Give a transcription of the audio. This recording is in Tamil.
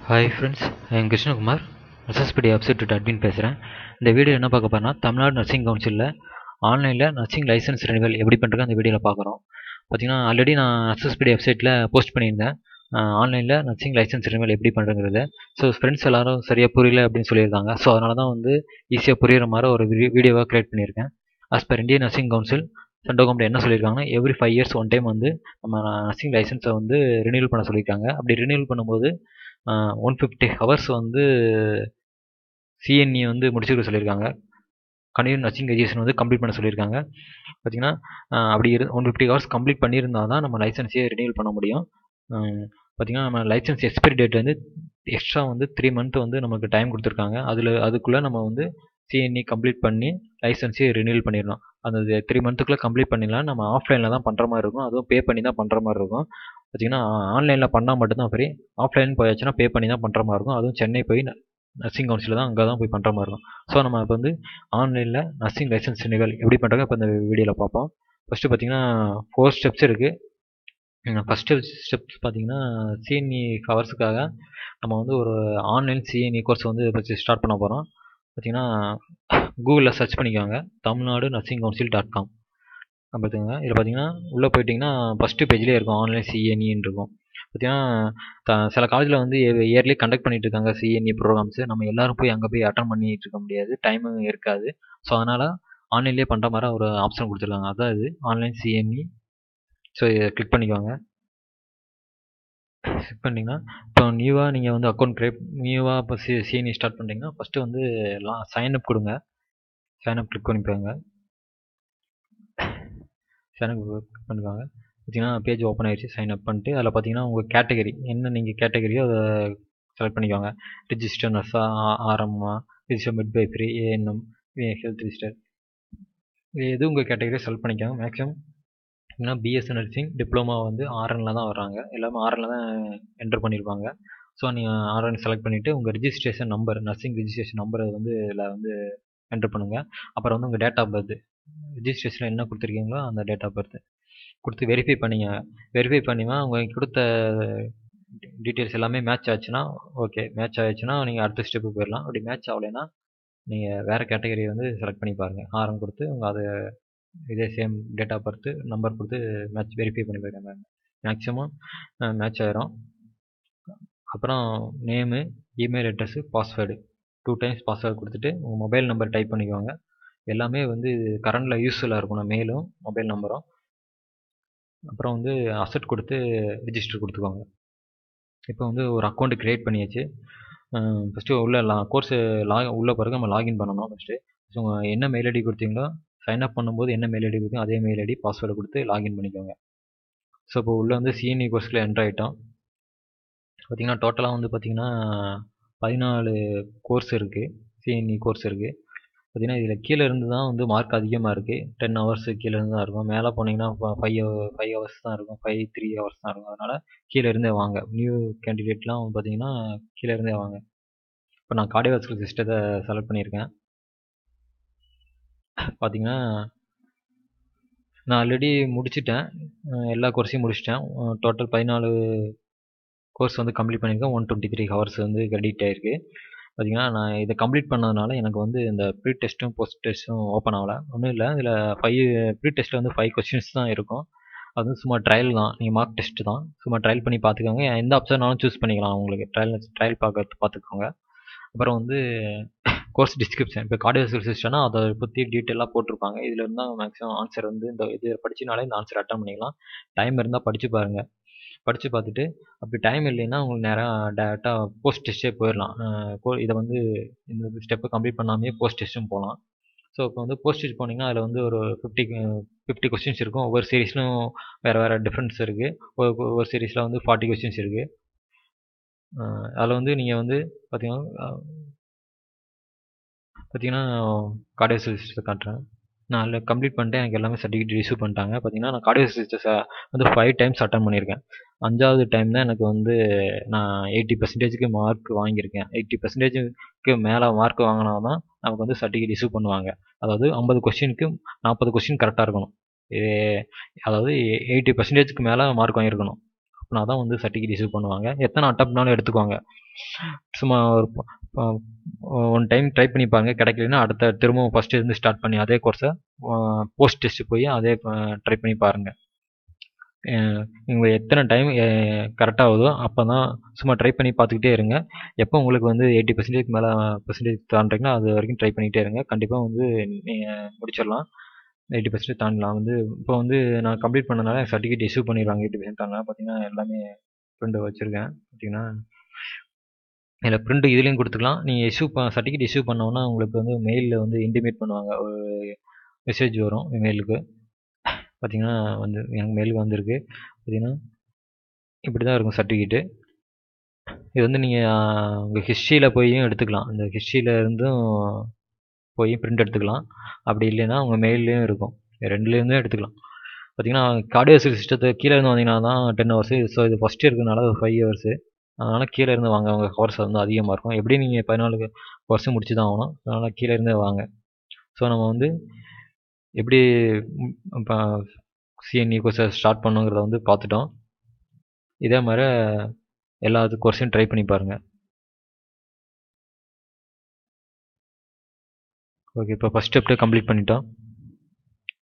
ஹாய் ஃப்ரெண்ட்ஸ் என் கிருஷ்ணகுமார் எஸ்எஸ்பிடி வெப்சைட் அட்மின் பேசுகிறேன் இந்த வீடியோ என்ன பார்க்க போகிறேன்னா தமிழ்நாடு நர்சிங் கவுன்சிலில் ஆன்லைனில் நர்சிங் லைசன்ஸ் ரெனிவல் எப்படி பண்ணுறது அந்த வீடியோவில் பார்க்குறோம் பார்த்தீங்கன்னா ஆல்ரெடி நான் எஸ்எஸ்பிடி வெப்சைட்டில் போஸ்ட் பண்ணியிருந்தேன் ஆன்லைனில் நர்சிங் லைசன்ஸ் ரெனிவல் எப்படி பண்ணுறங்கிறது ஸோ ஃப்ரெண்ட்ஸ் எல்லாரும் சரியாக புரியல அப்படின்னு சொல்லியிருந்தாங்க ஸோ அதனால தான் வந்து ஈஸியாக புரியுற மாதிரி ஒரு வீடியோவாக க்ரியேட் பண்ணியிருக்கேன் as per Indian nursing council central government என்ன சொல்லியிருக்காங்கன்னா every five years one time வந்து நம்ம நர்சிங் லைசன்ஸை வந்து ரினியூவல் பண்ண சொல்லியிருக்காங்க அப்படி ரினியூவல் பண்ணும்போது ஒன் ஃபிஃப்டி ஹவர்ஸ் வந்து சிஎன்இ வந்து முடிச்சுக்க சொல்லியிருக்காங்க கண்டினியூ நர்சிங் எஜுகேஷன் வந்து கம்ப்ளீட் பண்ண சொல்லியிருக்காங்க பார்த்தீங்கன்னா அப்படி இரு ஒன் ஃபிஃப்டி ஹவர்ஸ் கம்ப்ளீட் பண்ணியிருந்தால் தான் நம்ம லைசன்ஸே ரினியூவல் பண்ண முடியும் பார்த்திங்கன்னா நம்ம லைசன்ஸ் எக்ஸ்பைரி டேட் வந்து எக்ஸ்ட்ரா வந்து த்ரீ மந்த் வந்து நமக்கு டைம் கொடுத்துருக்காங்க அதில் அதுக்குள்ளே நம்ம வந்து சிஎன்இ கம்ப்ளீட் பண்ணி லைசன்ஸே ரினியூவல் பண்ணிடணும் அந்த த்ரீ மந்த்துக்குள்ளே கம்ப்ளீட் பண்ணிடலாம் நம்ம ஆஃப்லைனில் தான் பண்ணுற மாதிரி இருக்கும் அதுவும் பே பண்ணி தான் பண்ணுற மாதிரி இருக்கும் பார்த்திங்கன்னா ஆன்லைனில் பண்ணால் மட்டும்தான் ஃப்ரீ ஆஃப்லைன் போயாச்சுன்னா பே பண்ணி தான் பண்ணுற மாதிரி இருக்கும் அதுவும் சென்னை போய் நர்சிங் கவுன்சிலில் தான் அங்கே தான் போய் பண்ணுற மாதிரி இருக்கும் ஸோ நம்ம இப்போ வந்து ஆன்லைனில் நர்சிங் லைசன்ஸ் ரினிவல் எப்படி பண்ணுறாங்க இப்போ இந்த வீடியோவில் பார்ப்போம் ஃபஸ்ட்டு பார்த்திங்கன்னா ஃபோர் ஸ்டெப்ஸ் இருக்குது ஃபஸ்ட்டு ஸ்டெப்ஸ் பார்த்திங்கன்னா சிஎன்இ ஹவர்ஸுக்காக நம்ம வந்து ஒரு ஆன்லைன் சிஎன்இ கோர்ஸ் வந்து ஃபஸ்ட்டு ஸ்டார்ட் பண்ண போகிறோம் பார்த்திங்கன்னா கூகுளில் சர்ச் பண்ணிக்கோங்க Tamil Nadu nursing council dot com பார்த்துக்கோங்க இதில் பார்த்தீங்கன்னா உள்ளே போயிட்டிங்கன்னா ஃபஸ்ட்டு பேஜ்லேயே இருக்கும் ஆன்லைன் சிஎன்இன்னு இருக்கும் பார்த்தீங்கன்னா சில காலேஜில் வந்து இயர்லி கண்டக்ட் பண்ணிட்டு இருக்காங்க சிஎன்இ ப்ரோக்ராம்ஸு நம்ம எல்லோரும் போய் அங்கே போய் அட்டன் பண்ணிட்டு இருக்க முடியாது டைமும் இருக்காது ஸோ அதனால் ஆன்லைன்லேயே பண்ணுற மாதிரி ஒரு ஆப்ஷன் கொடுத்துருக்காங்க அதான் இது ஆன்லைன் சிஎன்இ ஸோ இதை கிளிக் பண்ணிக்கோங்க கிளிக் பண்ணிங்கன்னா இப்போ நியூவாக நீங்கள் வந்து அக்கௌண்ட் க்ரியேட் நியூவாக இப்போ சி சிஎன்இ ஸ்டார்ட் பண்ணுறீங்கன்னா ஃபஸ்ட்டு வந்து லா சைன் அப் கொடுங்க சைன் அப் கிளிக் பண்ணிக்கோங்க சைன் அப் கிளிக் பண்ணிக்கோங்க பார்த்தீங்கன்னா பேஜ் ஓப்பன் ஆகிடுச்சு சைன் அப் பண்ணிட்டு அதில் பார்த்தீங்கன்னா உங்கள் கேட்டகரி என்ன நீங்கள் கேட்டகரியோ அதை செலக்ட் பண்ணிக்கோங்க ரிஜிஸ்டர் நர்ஸா ஆர்எம்மா register midwife free ANM health register இது எது உங்கள் கேட்டகரியை செலக்ட் பண்ணிக்கோங்க மேக்ஸிமம் ஏன்னா பிஎஸ்சி நர்சிங் டிப்ளமா வந்து ஆர்எனில் தான் வர்றாங்க எல்லாமே ஆர்எனில் தான் என்டர் பண்ணியிருப்பாங்க ஸோ நீங்கள் ஆர்என் செலக்ட் பண்ணிவிட்டு உங்கள் ரிஜிஸ்ட்ரேஷன் நம்பர் நர்சிங் ரிஜிஸ்ட்ரேஷன் நம்பரை வந்து இதில் வந்து என்டர் பண்ணுங்கள் அப்புறம் வந்து உங்கள் டேட் ஆஃப் பர்த் ரிஜிஸ்ட்ரேஷனில் என்ன கொடுத்துருக்கீங்களோ அந்த டேட் ஆஃப் பர்த் கொடுத்து வெரிஃபை பண்ணிங்க வெரிஃபை பண்ணிமா உங்களுக்கு கொடுத்த டீட்டெயில்ஸ் எல்லாமே மேட்ச் ஆச்சுன்னா ஓகே மேட்ச் ஆகிடுச்சுன்னா நீங்கள் அடுத்த ஸ்டெப்பு போயிடலாம் அப்படி மேட்ச் ஆகலைன்னா நீங்கள் வேறு கேட்டகரி வந்து செலக்ட் பண்ணி பாருங்கள் ஆரம் கொடுத்து உங்கள் அதை இதே same date of birth number கொடுத்து மேட்ச் வெரிஃபை பண்ணி பாருங்க மேக்ஸிமம் மேட்ச் ஆயிரும் அப்புறம் name email address password two times password கொடுத்துட்டு உங்கள் மொபைல் நம்பர் டைப் பண்ணிக்கோங்க எல்லாமே வந்து கரண்டில் யூஸ்ஃபுல்லாக இருக்கணும் மெயிலும் மொபைல் நம்பரும் அப்புறம் வந்து அசட் கொடுத்து ரிஜிஸ்டர் கொடுத்துக்கோங்க இப்போ வந்து ஒரு அக்கௌண்ட்டு க்ரியேட் பண்ணியாச்சு ஃபஸ்ட்டு உள்ள லா கோர்ஸு லாக் உள்ளே பிறகு நம்ம லாகின் பண்ணணும் ஃபஸ்ட்டு ஸோ என்ன மெயில் ஐடி கொடுத்தீங்களோ சைன் அப் பண்ணும்போது என்ன மெயில் ஐடி கொடுத்தீங்க அதே மெயில் ஐடி பாஸ்வேர்டு கொடுத்து லாகின் பண்ணிக்கோங்க ஸோ இப்போ உள்ளே வந்து சிஎன்இ கோர்ஸில் என்ட்ரு ஆகிட்டோம் பார்த்திங்கன்னா டோட்டலாக வந்து பார்த்திங்கன்னா பதினாலு கோர்ஸ் இருக்குது சிஎன்இ கோர்ஸ் இருக்குது பார்த்திங்கன்னா இதில் கீழே இருந்து தான் வந்து மார்க் அதிகமாக இருக்குது டென் ஹவர்ஸு கீழே இருந்து தான் இருக்கும் மேலே போனீங்கன்னா ஃபைவ் ஃபைவ் ஹவர்ஸ் தான் இருக்கும் ஃபைவ் த்ரீ ஹவர்ஸ் தான் இருக்கும் அதனால் கீழே இருந்தே வாங்க நியூ கேண்டிடேட்லாம் பார்த்தீங்கன்னா கீழே இருந்தே வாங்க இப்போ நான் கார்டியோவாஸ்குலர் சிஸ்டத்தை செலக்ட் பண்ணியிருக்கேன் பார்த்தீங்கன்னா நான் ஆல்ரெடி முடிச்சிட்டேன் எல்லா கோர்ஸையும் முடிச்சிட்டேன் டோட்டல் பதினாலு கோர்ஸ் வந்து கம்ப்ளீட் பண்ணியிருக்கேன் ஒன் டுவெண்ட்டி த்ரீ ஹவர்ஸ் வந்து கிரெடிட் ஆகிருக்கு பார்த்தீங்கன்னா நான் இதை கம்ப்ளீட் பண்ணதுனால எனக்கு வந்து இந்த ப்ரீ டெஸ்ட்டும் போஸ்ட் டெஸ்ட்டும் ஓப்பன் ஆகலை ஒன்றும் இல்லை இதில் ஃபைவ் ப்ரீ டெஸ்ட்டில் வந்து ஃபைவ் கொஸ்டின்ஸ் தான் இருக்கும் அது வந்து சும்மா ட்ரையல் தான் நீங்கள் மார்க் டெஸ்ட்டு தான் சும்மா ட்ரையல் பண்ணி பார்த்துக்கோங்க எந்த ஆப்ஷன்னாலும் சூஸ் பண்ணிக்கலாம் உங்களுக்கு ட்ரையல் ட்ரையல் பார்க்க பார்த்துக்கோங்க அப்புறம் வந்து கோர்ஸ் டிஸ்கிரிப்ஷன் இப்போ கார்டியோஸ்கல் சிஸ்டம்னா அதை பற்றி டீட்டெயிலாக போட்டிருப்பாங்க இதில் இருந்தால் மேக்ஸிமம் ஆன்சர் வந்து இந்த இது படிச்சினாலே இந்த ஆன்சர் அட்டன் பண்ணிக்கலாம் டைம் இருந்தால் படித்து பாருங்கள் படித்து பார்த்துட்டு அப்படி டைம் இல்லைன்னா உங்களுக்கு நேராக டேரெக்டாக போஸ்ட் டெஸ்ட்டே போயிடலாம் இதை வந்து இந்த ஸ்டெப்பை கம்ப்ளீட் பண்ணாமே போஸ்ட் டெஸ்ட்டும் போகலாம் ஸோ இப்போ வந்து போஸ்ட் டெஸ்ட் போனீங்கன்னா அதில் வந்து ஒரு ஃபிஃப்டி ஃபிஃப்டி கொஸ்டின்ஸ் இருக்கும் ஒவ்வொரு சீரீஸ்லும் வேறு வேறு டிஃப்ரென்ஸ் இருக்குது ஒவ்வொரு சீரீஸில் வந்து ஃபார்ட்டி கொஸ்டின்ஸ் இருக்குது அதில் வந்து நீங்கள் வந்து பார்த்தீங்கன்னா பார்த்தீங்கன்னா கார்டியோசிஸ்டத்தை காட்டுறேன் நான் அதில் கம்ப்ளீட் பண்ணிட்டு எனக்கு எல்லாமே சர்டிஃபிகேட் ரிசீவ் பண்ணிட்டாங்க பார்த்தீங்கன்னா நான் கார்டியோசிஸ்டஸை வந்து ஃபைவ் டைம்ஸ் அட்டன் பண்ணியிருக்கேன் அஞ்சாவது டைம் தான் எனக்கு வந்து நான் எயிட்டி பர்சன்டேஜுக்கு மார்க் வாங்கியிருக்கேன் எயிட்டி பர்சன்டேஜுக்கு மேலே மார்க் வாங்கினா தான் நமக்கு வந்து சர்டிஃபிகேட் இஷ்யூ பண்ணுவாங்க அதாவது ஐம்பது கொஸ்டினுக்கு நாற்பது கொஸ்டின் கரெக்டாக இருக்கணும் அதாவது எயிட்டி பர்சன்டேஜுக்கு மேலே மார்க் வாங்கியிருக்கணும் அப்படின்னா தான் வந்து சர்டிஃபிகேட் இஷ்யூ பண்ணுவாங்க எத்தனை அட்டம்ப்ட்னாலும் எடுத்துக்குவாங்க சும்மா ஒரு ஒன் டைம் ட்ரை பண்ணி பாருங்க கிடைக்கலன்னா அடுத்த திரும்பவும் ஃபஸ்ட்டு இருந்து ஸ்டார்ட் பண்ணி அதே கோர்ஸை போஸ்ட் டெஸ்ட்டு போய் அதே ட்ரை பண்ணி பாருங்கள் உங்களுக்கு எத்தனை டைம் கரெக்டாக ஆகுதோ அப்போ தான் சும்மா ட்ரை பண்ணி பார்த்துக்கிட்டே இருங்க எப்போ உங்களுக்கு வந்து எயிட்டி பர்சன்டேஜ் மேலே பர்சன்டேஜ் தாண்டுறீங்களோ அது வரைக்கும் ட்ரை பண்ணிகிட்டே இருங்க கண்டிப்பாக வந்து நீங்கள் முடிச்சிடலாம் எயிட்டி பர்சன்டேஜ் தாண்டலாம் வந்து இப்போ வந்து நான் கம்ப்ளீட் பண்ணனால சர்டிஃபிகேட் இஷ்யூ பண்ணிடுவாங்க எயிட்டி பர்சன்ட் தாண்டலாம் பார்த்தீங்கன்னா எல்லாமே ப்ரிண்ட் வச்சுருக்கேன் பார்த்தீங்கன்னா இதில் ப்ரிண்ட் இதுலேயும் கொடுத்துக்கலாம் நீங்கள் இஷ்யூ ப சர்டிஃபிகேட் இஷ்யூ பண்ணோன்னா உங்களுக்கு வந்து மெயிலில் வந்து இன்டிமேட் பண்ணுவாங்க ஒரு மெசேஜ் வரும் மெயிலுக்கு பார்த்தீங்கன்னா வந்து எனக்கு மெயிலுக்கு வந்திருக்கு பார்த்தீங்கன்னா இப்படி தான் இருக்கும் சர்டிஃபிகேட்டு இது வந்து நீங்கள் உங்கள் ஹிஸ்ட்ரியில் போயும் எடுத்துக்கலாம் அந்த ஹிஸ்ட்ரியில் இருந்தும் போய் பிரிண்ட் எடுத்துக்கலாம் அப்படி இல்லைன்னா உங்கள் மெயில்லையும் இருக்கும் ரெண்டுலேருந்தும் எடுத்துக்கலாம் பார்த்தீங்கன்னா கார்டியோசில் சிஸ்டத்தை கீழே இருந்து வந்தீங்கன்னா தான் டென் ஹவர்ஸு ஸோ இது ஃபஸ்ட்டு இருக்கிறனால ஒரு ஃபைவ் ஹவர்ஸு அதனால் கீழே இருந்து வாங்க அவங்க ஹவர்ஸ் வந்து அதிகமாக இருக்கும் எப்படி நீங்கள் பதினாலு வருஷம் முடிச்சு தான் ஆகணும் அதனால் கீழே இருந்தே வாங்க ஸோ நம்ம வந்து எப்படி இப்போ சிஎன்இ கோர்ஸை ஸ்டார்ட் பண்ணுங்கிறத வந்து பார்த்துட்டோம் இதே மாதிரி எல்லா கோர்ஸையும் ட்ரை பண்ணி பாருங்கள் ஓகே இப்போ ஃபஸ்ட் ஸ்டெப்ட்டு கம்ப்ளீட் பண்ணிட்டோம்